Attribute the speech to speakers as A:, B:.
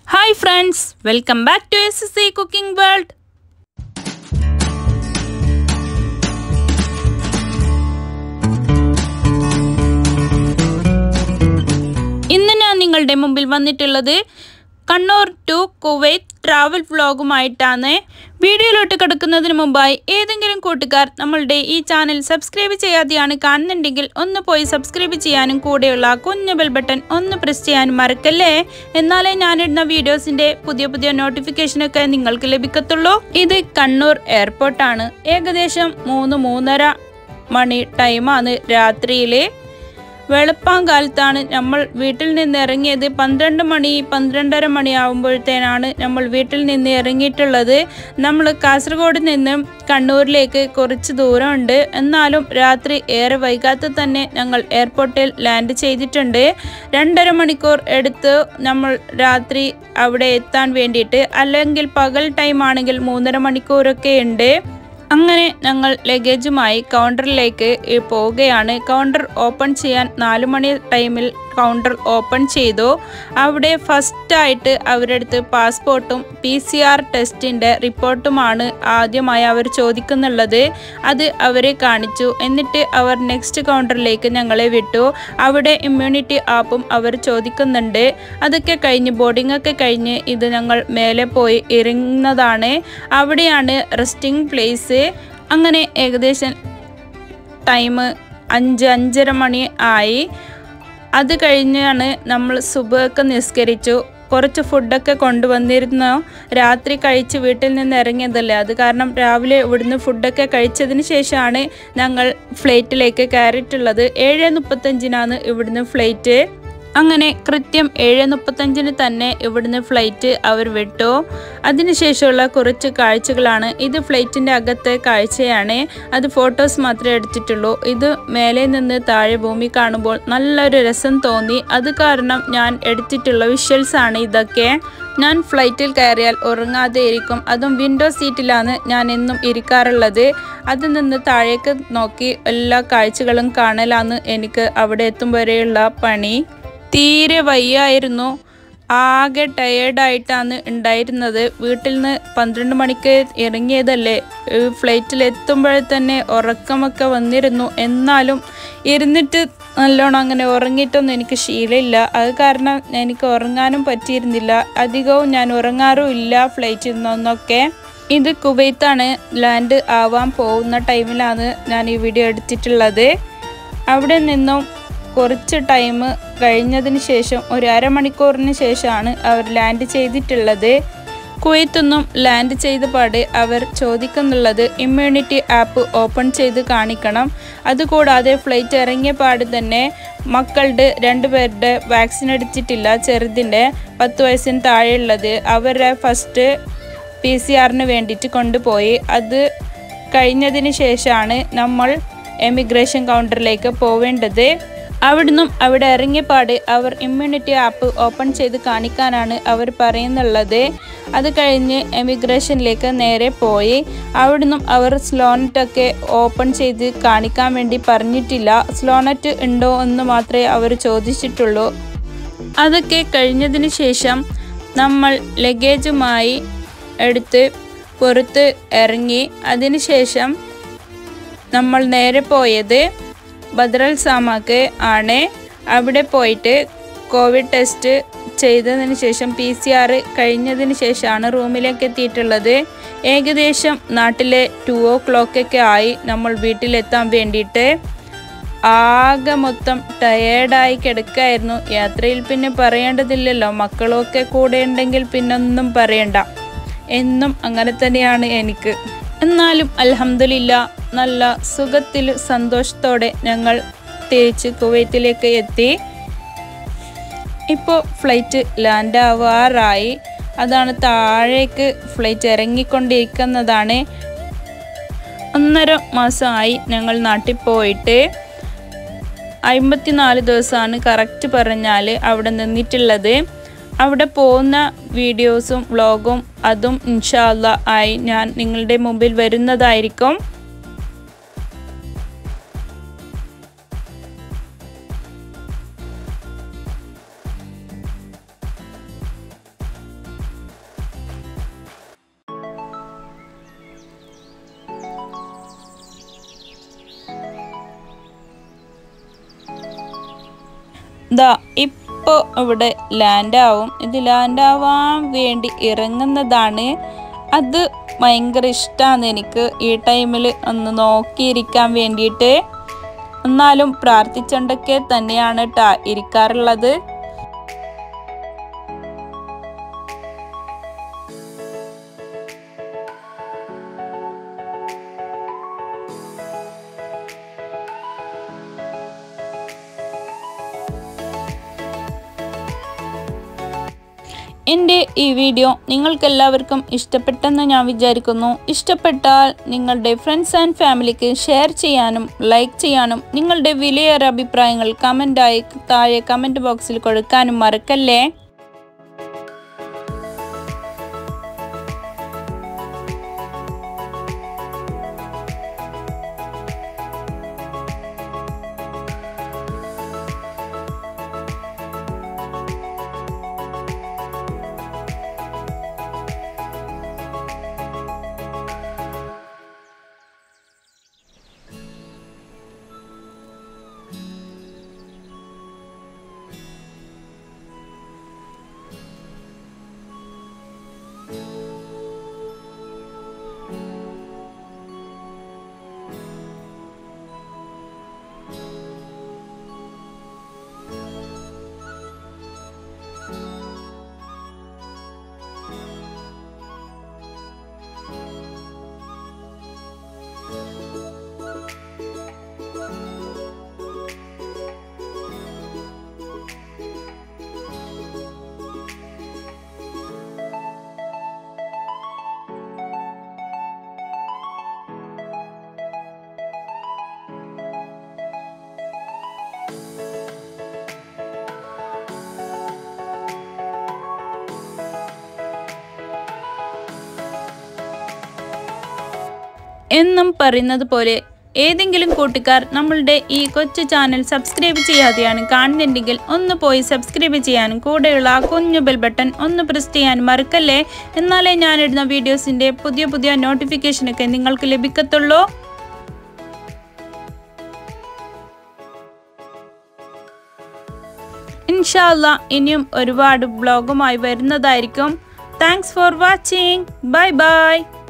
A: hi friends welcome back to S C cooking world ഇന്ന് ഞാൻ നിങ്ങളുടെ മുമ്പിൽ വന്നിട്ടുള്ളത് കണ്ണൂർ ടു കുവൈത്ത് ട്രാവൽ വ്ലോഗുമായിട്ടാണ് വീഡിയോയിലോട്ട് കിടക്കുന്നതിന് മുമ്പായി ഏതെങ്കിലും കൂട്ടുകാർ നമ്മളുടെ ഈ ചാനൽ സബ്സ്ക്രൈബ് ചെയ്യാതെയാണ് കാണുന്നുണ്ടെങ്കിൽ ഒന്ന് പോയി സബ്സ്ക്രൈബ് ചെയ്യാനും കൂടെയുള്ള കുഞ്ഞു ബെൽ ബട്ടൺ ഒന്ന് പ്രസ് ചെയ്യാനും മറക്കല്ലേ എന്നാലേ ഞാനിടുന്ന വീഡിയോസിന്റെ പുതിയ പുതിയ നോട്ടിഫിക്കേഷനൊക്കെ നിങ്ങൾക്ക് ലഭിക്കത്തുള്ളൂ ഇത് കണ്ണൂർ എയർപോർട്ടാണ് ഏകദേശം മൂന്ന് മൂന്നര മണി ടൈമാണ് രാത്രിയിലെ വെളുപ്പാങ്കാലത്താണ് നമ്മൾ വീട്ടിൽ നിന്ന് ഇറങ്ങിയത് പന്ത്രണ്ട് മണി പന്ത്രണ്ടര മണി ആകുമ്പോഴത്തേനാണ് നമ്മൾ വീട്ടിൽ നിന്ന് ഇറങ്ങിയിട്ടുള്ളത് നമ്മൾ കാസർഗോഡ് നിന്നും കണ്ണൂരിലേക്ക് കുറച്ച് ദൂരമുണ്ട് എന്നാലും രാത്രി ഏറെ വൈകാതെ തന്നെ ഞങ്ങൾ എയർപോർട്ടിൽ ലാൻഡ് ചെയ്തിട്ടുണ്ട് രണ്ടര മണിക്കൂർ എടുത്ത് നമ്മൾ രാത്രി അവിടെ എത്താൻ വേണ്ടിയിട്ട് അല്ലെങ്കിൽ പകൽ ടൈം ആണെങ്കിൽ മൂന്നര മണിക്കൂറൊക്കെ ഉണ്ട് അങ്ങനെ ഞങ്ങൾ ലഗേജുമായി കൗണ്ടറിലേക്ക് പോവുകയാണ് കൗണ്ടർ ഓപ്പൺ ചെയ്യാൻ നാല് മണി ടൈമിൽ കൗണ്ടർ ഓപ്പൺ ചെയ്തു അവിടെ ഫസ്റ്റായിട്ട് അവരുടെ അടുത്ത് പാസ്പോർട്ടും പി സി ആർ ടെസ്റ്റിൻ്റെ റിപ്പോർട്ടുമാണ് ആദ്യമായി അവർ ചോദിക്കുന്നുള്ളത് അത് അവരെ കാണിച്ചു എന്നിട്ട് അവർ നെക്സ്റ്റ് കൗണ്ടറിലേക്ക് ഞങ്ങളെ വിട്ടു അവിടെ ഇമ്മ്യൂണിറ്റി ആപ്പും അവർ ചോദിക്കുന്നുണ്ട് അതൊക്കെ കഴിഞ്ഞ് ബോർഡിംഗ് ഒക്കെ കഴിഞ്ഞ് ഇത് ഞങ്ങൾ മേലെ പോയി ഇറങ്ങുന്നതാണ് അവിടെയാണ് റെസ്റ്റിംഗ് പ്ലേസ് അങ്ങനെ ഏകദേശം ടൈം അഞ്ച് അഞ്ചര മണി ആയി അത് കഴിഞ്ഞാണ് നമ്മൾ സുബഹൊക്കെ നിസ്കരിച്ചു കുറച്ച് ഫുഡൊക്കെ കൊണ്ടുവന്നിരുന്നു രാത്രി കഴിച്ച് വീട്ടിൽ നിന്ന് ഇറങ്ങിയതല്ലേ അത് കാരണം രാവിലെ ഇവിടുന്ന് ഫുഡൊക്കെ കഴിച്ചതിന് ശേഷമാണ് ഞങ്ങൾ ഫ്ലൈറ്റിലേക്ക് കയറിയിട്ടുള്ളത് ഏഴ് മുപ്പത്തഞ്ചിനാണ് ഇവിടുന്ന് ഫ്ലൈറ്റ് അങ്ങനെ കൃത്യം ഏഴ് മുപ്പത്തഞ്ചിന് തന്നെ ഇവിടുന്ന് ഫ്ലൈറ്റ് അവർ വിട്ടു അതിനുശേഷമുള്ള കുറച്ച് കാഴ്ചകളാണ് ഇത് ഫ്ലൈറ്റിൻ്റെ അകത്തെ കാഴ്ചയാണ് അത് ഫോട്ടോസ് മാത്രമേ എടുത്തിട്ടുള്ളൂ ഇത് മേലെ നിന്ന് താഴെ ഭൂമി കാണുമ്പോൾ നല്ലൊരു രസം തോന്നി അത് കാരണം ഞാൻ എടുത്തിട്ടുള്ള വിഷ്വൽസ് ആണ് ഇതൊക്കെ ഞാൻ ഫ്ലൈറ്റിൽ കയറിയാൽ ഉറങ്ങാതെ ഇരിക്കും അതും വിൻഡോ സീറ്റിലാണ് ഞാൻ എന്നും ഇരിക്കാറുള്ളത് അത് നിന്ന് താഴേക്ക് നോക്കി എല്ലാ കാഴ്ചകളും കാണലാണ് എനിക്ക് അവിടെ എത്തും വരെയുള്ള പണി തീരെ വയ്യായിരുന്നു ആകെ ടയേർഡായിട്ടാണ് ഉണ്ടായിരുന്നത് വീട്ടിൽ നിന്ന് പന്ത്രണ്ട് മണിക്ക് ഇറങ്ങിയതല്ലേ ഫ്ലൈറ്റിൽ എത്തുമ്പോഴേ തന്നെ ഉറക്കമൊക്കെ വന്നിരുന്നു എന്നാലും ഇരുന്നിട്ട് നല്ലോണം അങ്ങനെ ഉറങ്ങിയിട്ടൊന്നും എനിക്ക് ശീലമില്ല അത് കാരണം എനിക്ക് ഉറങ്ങാനും പറ്റിയിരുന്നില്ല അധികവും ഞാൻ ഉറങ്ങാറും ഇല്ല ഫ്ലൈറ്റിൽ നിന്നൊക്കെ ഇത് കുവൈത്താണ് ലാൻഡ് ആവാൻ പോകുന്ന ടൈമിലാണ് ഞാൻ ഈ വീഡിയോ എടുത്തിട്ടുള്ളത് അവിടെ നിന്നും കുറച്ച് ടൈം കഴിഞ്ഞതിന് ശേഷം ഒരു അരമണിക്കൂറിന് ശേഷമാണ് അവർ ലാൻഡ് ചെയ്തിട്ടുള്ളത് കുവൈത്തൊന്നും ലാൻഡ് ചെയ്ത പാട് അവർ ചോദിക്കുന്നുള്ളത് ഇമ്മ്യൂണിറ്റി ആപ്പ് ഓപ്പൺ ചെയ്ത് കാണിക്കണം അതുകൂടാതെ ഫ്ലൈറ്റ് ഇറങ്ങിയ പാട് തന്നെ മക്കളുടെ രണ്ടുപേരുടെ വാക്സിൻ എടുത്തിട്ടില്ല ചെറുതിൻ്റെ പത്ത് വയസ്സിന് താഴെയുള്ളത് അവരുടെ ഫസ്റ്റ് പി സി ആറിന് വേണ്ടിയിട്ട് കൊണ്ടുപോയി അത് കഴിഞ്ഞതിന് ശേഷമാണ് നമ്മൾ എമിഗ്രേഷൻ കൗണ്ടറിലേക്ക് പോവേണ്ടത് അവിടുന്നും അവിടെ ഇറങ്ങിയപാട് അവർ ഇമ്മ്യൂണിറ്റി ആപ്പ് ഓപ്പൺ ചെയ്ത് കാണിക്കാനാണ് അവർ പറയുന്നുള്ളത് അത് കഴിഞ്ഞ് എമിഗ്രേഷനിലേക്ക് നേരെ പോയി അവിടുന്നും അവർ സ്ലോണറ്റൊക്കെ ഓപ്പൺ ചെയ്ത് കാണിക്കാൻ വേണ്ടി പറഞ്ഞിട്ടില്ല സ്ലോണറ്റ് ഉണ്ടോ എന്ന് മാത്രമേ അവർ ചോദിച്ചിട്ടുള്ളൂ അതൊക്കെ കഴിഞ്ഞതിന് ശേഷം നമ്മൾ ലഗേജുമായി എടുത്ത് പുറത്ത് ഇറങ്ങി അതിനുശേഷം നമ്മൾ നേരെ പോയത് ബദ്രൽ സാമാക്ക് ആണ് അവിടെ പോയിട്ട് കോവിഡ് ടെസ്റ്റ് ചെയ്തതിന് ശേഷം പി സി ആർ കഴിഞ്ഞതിന് ശേഷമാണ് റൂമിലേക്ക് എത്തിയിട്ടുള്ളത് ഏകദേശം നാട്ടിലെ ടു ഓ ക്ലോക്കൊക്കെ ആയി നമ്മൾ വീട്ടിലെത്താൻ വേണ്ടിയിട്ട് ആകെ മൊത്തം ടയേർഡായി കിടക്കായിരുന്നു യാത്രയിൽ പിന്നെ പറയേണ്ടതില്ലല്ലോ മക്കളൊക്കെ കൂടെ ഉണ്ടെങ്കിൽ പിന്നെ ഒന്നും പറയണ്ട എന്നും അങ്ങനെ തന്നെയാണ് എനിക്ക് എന്നാലും അലഹമില്ല നല്ല സുഖത്തിൽ സന്തോഷത്തോടെ ഞങ്ങൾ തിരിച്ച് കുവൈത്തിലേക്ക് എത്തി ഇപ്പോൾ ഫ്ലൈറ്റ് ലാൻഡ് ആവാറായി അതാണ് താഴേക്ക് ഫ്ലൈറ്റ് ഇറങ്ങിക്കൊണ്ടിരിക്കുന്നതാണ് ഒന്നര മാസമായി ഞങ്ങൾ നാട്ടിൽ പോയിട്ട് അമ്പത്തിനാല് ദിവസമാണ് കറക്റ്റ് പറഞ്ഞാൽ അവിടെ നിന്നിട്ടുള്ളത് അവിടെ പോകുന്ന വീഡിയോസും വ്ളോഗും അതും ഇൻഷാല്ല ആയി ഞാൻ നിങ്ങളുടെ മുമ്പിൽ വരുന്നതായിരിക്കും ദാ ഇപ്പോൾ ഇവിടെ ലാൻഡാവും ഇത് ലാൻഡാവാൻ വേണ്ടി ഇറങ്ങുന്നതാണ് അത് ഭയങ്കര ഇഷ്ടമാണ് എനിക്ക് ഈ ടൈമിൽ ഒന്ന് നോക്കിയിരിക്കാൻ വേണ്ടിയിട്ട് എന്നാലും പ്രാർത്ഥിച്ചുകൊണ്ടൊക്കെ തന്നെയാണ് ട്ടാ ഇരിക്കാറുള്ളത് എൻ്റെ ഈ വീഡിയോ നിങ്ങൾക്കെല്ലാവർക്കും ഇഷ്ടപ്പെട്ടെന്ന് ഞാൻ വിചാരിക്കുന്നു ഇഷ്ടപ്പെട്ടാൽ നിങ്ങളുടെ ഫ്രണ്ട്സ് ആൻഡ് ഫാമിലിക്ക് ഷെയർ ചെയ്യാനും ലൈക്ക് ചെയ്യാനും നിങ്ങളുടെ വിലയേറെ അഭിപ്രായങ്ങൾ കമൻ്റായി താഴെ കമൻറ്റ് ബോക്സിൽ കൊടുക്കാനും മറക്കല്ലേ എന്നും പറയുന്നത് പോലെ ഏതെങ്കിലും കൂട്ടുകാർ നമ്മളുടെ ഈ കൊച്ചു ചാനൽ സബ്സ്ക്രൈബ് ചെയ്യാതെയാണ് കാണുന്നുണ്ടെങ്കിൽ ഒന്ന് പോയി സബ്സ്ക്രൈബ് ചെയ്യാനും കൂടെയുള്ള ആ കുഞ്ഞു ബെൽ ബട്ടൺ ഒന്ന് പ്രസ് ചെയ്യാനും മറക്കല്ലേ എന്നാലേ ഞാനിടുന്ന വീഡിയോസിൻ്റെ പുതിയ പുതിയ നോട്ടിഫിക്കേഷനൊക്കെ നിങ്ങൾക്ക് ലഭിക്കത്തുള്ളൂ ഇൻഷാല്ല ഇനിയും ഒരുപാട് ബ്ലോഗുമായി വരുന്നതായിരിക്കും thanks for watching bye by